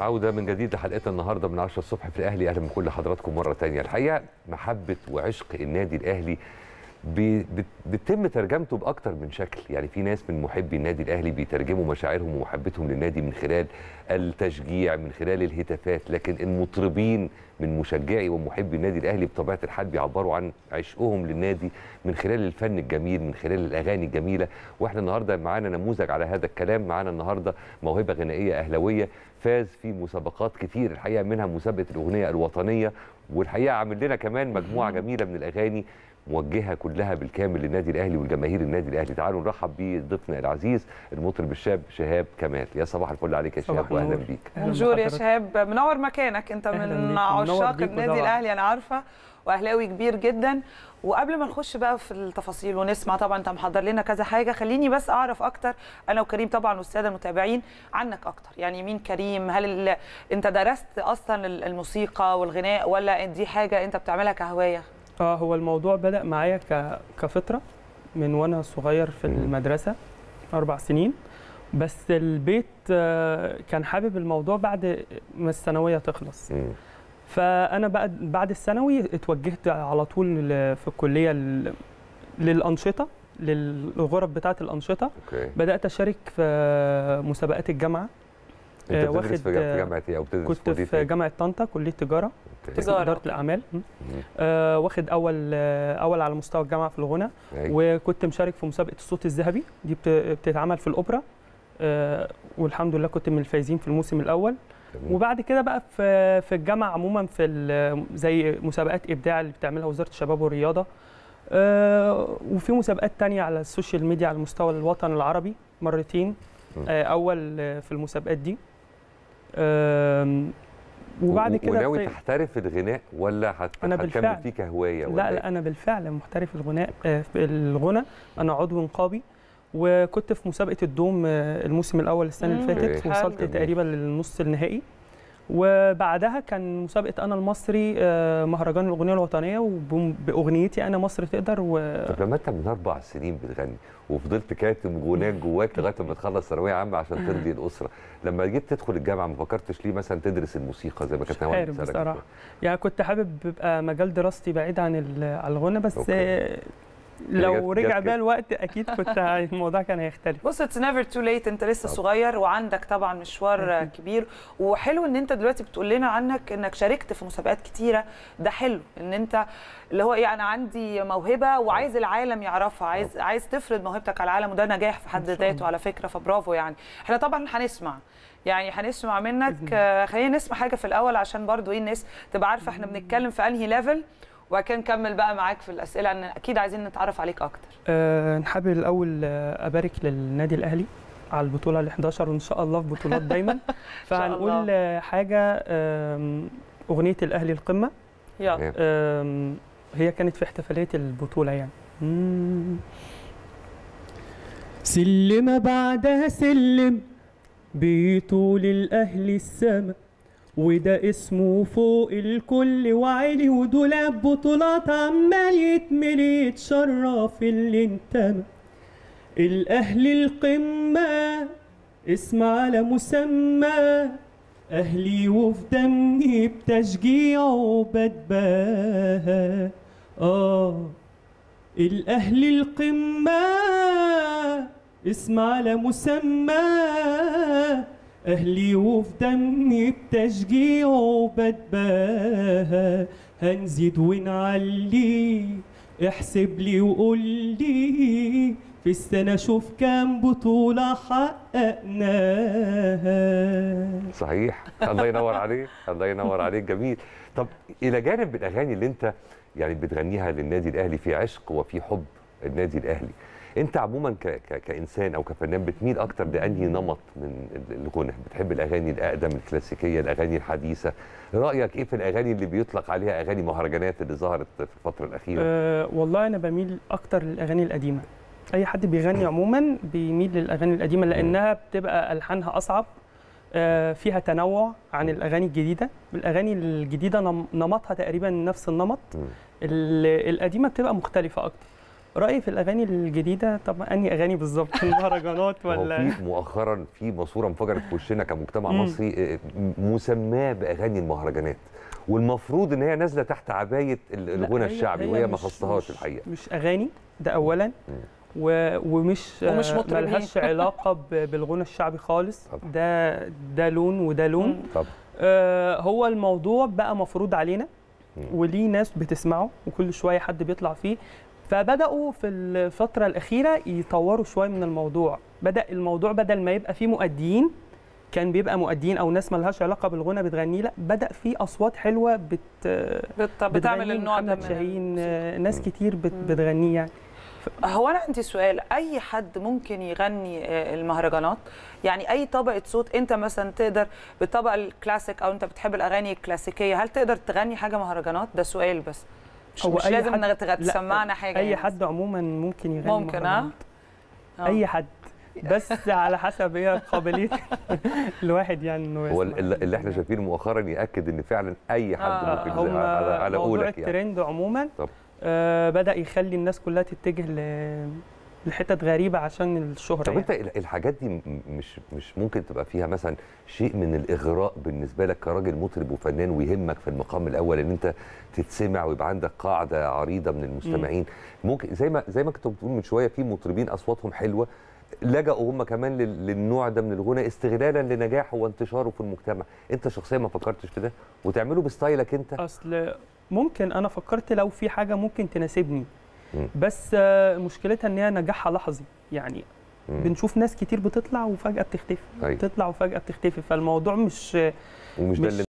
عودة من جديد لحلقتنا النهارده من 10 الصبح في الأهلي أهلا بكل حضراتكم مرة تانية الحقيقة محبة وعشق النادي الأهلي بي- بت- بيتم ترجمته بأكتر من شكل يعني في ناس من محبي النادي الأهلي بيترجموا مشاعرهم ومحبتهم للنادي من خلال التشجيع من خلال الهتافات لكن المطربين من مشجعي ومحبي النادي الأهلي بطبيعة الحال بيعبروا عن عشقهم للنادي من خلال الفن الجميل من خلال الأغاني الجميلة واحنا النهارده معانا نموذج على هذا الكلام معانا النهارده موهبة غنائية أهلوية فاز في مسابقات كتير الحقيقه منها مسابقه الاغنيه الوطنيه والحقيقه عامل لنا كمان مجموعه جميله من الاغاني موجهه كلها بالكامل للنادي الاهلي والجماهير النادي الاهلي تعالوا نرحب بضيفنا العزيز المطرب الشاب شهاب كمال يا صباح الفل عليك يا صباح شهاب واهلا النور. بيك أهلاً بونجور يا بحضرتك. شهاب منور مكانك انت أهلاً من بيك. منور عشاق بيك النادي طبعاً. الاهلي انا عارفه واهلاوي كبير جدا وقبل ما نخش بقى في التفاصيل ونسمع طبعا انت محضر لنا كذا حاجه خليني بس اعرف اكتر انا وكريم طبعا والساده المتابعين عنك اكتر يعني مين كريم هل ال... انت درست اصلا الموسيقى والغناء ولا دي حاجه انت بتعملها كهوايه اه هو الموضوع بدأ معايا ك... كفطرة من وانا صغير في مم. المدرسة أربع سنين بس البيت آه، كان حابب الموضوع بعد ما الثانوية تخلص مم. فأنا بعد بعد الثانوي اتوجهت على طول ل- في الكلية ل- للأنشطة للغرف بتاعة الأنشطة اوكي بدأت أشارك في مسابقات الجامعة انت آه، بتدرس واخد- في جا- في جامعه ايه او بتدرس كنت كلية في إيه؟ جامعة طنطا كلية تجارة أوكي. تجارة. إدارة الأعمال م. مم. آه، واخد أول آه، أول على مستوى الجامعة في الغنى أيوة. وكنت مشارك في مسابقه الصوت الذهبي دي بت- بتتعمل في الاوبرا آه، والحمد لله كنت من الفايزين في الموسم الاول جميل. وبعد كده بقى في في الجامعه عموما في ال- زي مسابقات ابداع اللي بتعملها وزاره الشباب والرياضه آه، وفي مسابقات تانية على السوشيال ميديا على مستوى الوطن العربي مرتين م. آه، اول آه، في المسابقات دي آم، وبعد و- كده وناوي في- تحترف الغناء ولا هت... أنا هتكمل بالفعل. فيه كهوايه ولا لا إيه؟ لا انا بالفعل محترف الغناء آه، في الغنى انا عضو نقابي وكنت في مسابقه الدوم آه، الموسم الاول السنه اللي مم. فاتت أوكي. وصلت حلو. تقريبا للنص النهائي وبعدها كان مسابقه انا المصري آه، مهرجان الاغنيه الوطنيه وباغنيتي انا مصر تقدر و طب لما انت من اربع سنين بتغني وفضلت كاتم غناك جواك لغايه ما تخلص ثانويه عامه عشان ترضي الاسره لما جيت تدخل الجامعه ما فكرتش ليه مثلا تدرس الموسيقى زي ما كانت مش نوال عارف بتسألك بصراحة. يعني كنت حابب يبقى مجال دراستي بعيد عن ال- عن الغنى بس أوكي. آه، جت- لو جت رجع كده. بيا الوقت اكيد كنت الموضوع كان هيختلف بص اتس نيفر تو ليت انت لسه طبعا. صغير وعندك طبعا مشوار أكيد. كبير وحلو ان انت دلوقتي بتقول لنا عنك انك شاركت في مسابقات كتيره ده حلو ان انت اللي هو ايه انا عندي موهبه وعايز العالم يعرفها عايز عايز تفرض موهبتك على العالم وده نجاح في حد إن شاء الله. ذاته على فكره فبرافو يعني احنا طبعا هنسمع يعني هنسمع منك بإذن آه، خلينا نسمع حاجه في الاول عشان برضو ايه الناس تبقى عارفه احنا بنتكلم في انهي ليفل وبعد كده نكمل بقى معاك في الاسئله ان اكيد عايزين نتعرف عليك اكتر أه نحب الاول آه، ابارك للنادي الاهلي على البطوله ال 11 وان شاء الله في بطولات دايما فهنقول الله. آه، حاجه آم، اغنيه الاهلي القمه يلا آم، هي كانت في احتفاليه البطوله يعني مم. سلم بعدها سلم بيطول الاهل السما وده اسمه فوق الكل وعلي ودولاب بطولات عمال يتملي يتشرف اللي انتمى الاهلي القمه اسم على مسمى اهلي وفي دمي بتشجيعه بتباهى اه الاهلي القمه اسم على مسمى اهلي وفي دمي بتشجيعه بتباهى هنزيد ونعلي احسب لي وقول لي في السنة شوف كام بطولة حققناها صحيح الله ينور عليك الله ينور عليك جميل طب الى جانب الاغاني اللي انت يعني بتغنيها للنادي الاهلي في عشق وفي حب النادي الاهلي انت عموما ك ك كانسان او كفنان بتميل اكتر لانهي نمط من ال- الغنى بتحب الاغاني الاقدم الكلاسيكيه الاغاني الحديثه رايك ايه في الاغاني اللي بيطلق عليها اغاني مهرجانات اللي ظهرت في الفتره الاخيره أه والله انا بميل اكتر للاغاني القديمه اي حد بيغني عموما بيميل للاغاني القديمه لانها بتبقى الحانها اصعب أه فيها تنوع عن الاغاني الجديده الاغاني الجديده نم- نمطها تقريبا نفس النمط مم. ال- القديمه بتبقى مختلفه اكتر رايي في الاغاني الجديده طبعا انهي اغاني بالظبط المهرجانات ما هو ولا في مؤخرا في ماسوره انفجرت في وشنا كمجتمع مم. مصري آه، مسماه باغاني المهرجانات والمفروض ان هي نازله تحت عبايه ال- لا، الغنى هي- الشعبي هي وهي ما مش- خصهاش مش- الحقيقه مش اغاني ده اولا و... ومش ومش آه، مطربين. ملهاش علاقه ب... بالغنى الشعبي خالص طبعا. ده ده لون وده لون مم. طب آه هو الموضوع بقى مفروض علينا مم. وليه ناس بتسمعه وكل شويه حد بيطلع فيه فبداوا في الفتره الاخيره يطوروا شويه من الموضوع بدا الموضوع بدل ما يبقى فيه مؤديين كان بيبقى مؤديين او ناس ملهاش علاقه بالغنى بتغني لا بدا في اصوات حلوه بت بت- بتعمل بتغنيه النوع ده محمد من شاهين الموسيقى. آه، ناس مم. كتير بت مم. بتغنيه يعني هو انا عندي سؤال اي حد ممكن يغني آه، المهرجانات يعني اي طبقه صوت انت مثلا تقدر بالطبقه الكلاسيك او انت بتحب الاغاني الكلاسيكيه هل تقدر تغني حاجه مهرجانات ده سؤال بس مش, هو مش أي لازم حد- انك تغ- لا، تسمعنا حاجه اي يعني. حد عموما ممكن يغني ممكن، ها؟ مهرجانات. آه. اي حد بس على حسب هي قابليه الواحد يعني انه هو يسمع. ال- اللي احنا شايفينه مؤخرا ياكد ان فعلا اي حد آه، ممكن هم زي- على على موضوع قولك يعني الترند عموما طب. آه بدا يخلي الناس كلها تتجه ل لحتت غريبه عشان الشهره طب يعني. انت ال- الحاجات دي م- مش مش ممكن تبقى فيها مثلا شيء من الاغراء بالنسبه لك كراجل مطرب وفنان ويهمك في المقام الاول ان انت تتسمع ويبقى عندك قاعده عريضه من المستمعين ممكن زي ما زي ما كنت بتقول من شويه في مطربين اصواتهم حلوه لجأوا هم كمان لل- للنوع ده من الغنى استغلالا لنجاحه وانتشاره في المجتمع انت شخصيا ما فكرتش في ده وتعمله بستايلك انت اصل ممكن انا فكرت لو في حاجه ممكن تناسبني مم. بس آه، مشكلتها ان هي نجاحها لحظي يعني مم. بنشوف ناس كتير بتطلع وفجاه بتختفي أيوة. تطلع وفجاه بتختفي فالموضوع مش ومش ده مش اللي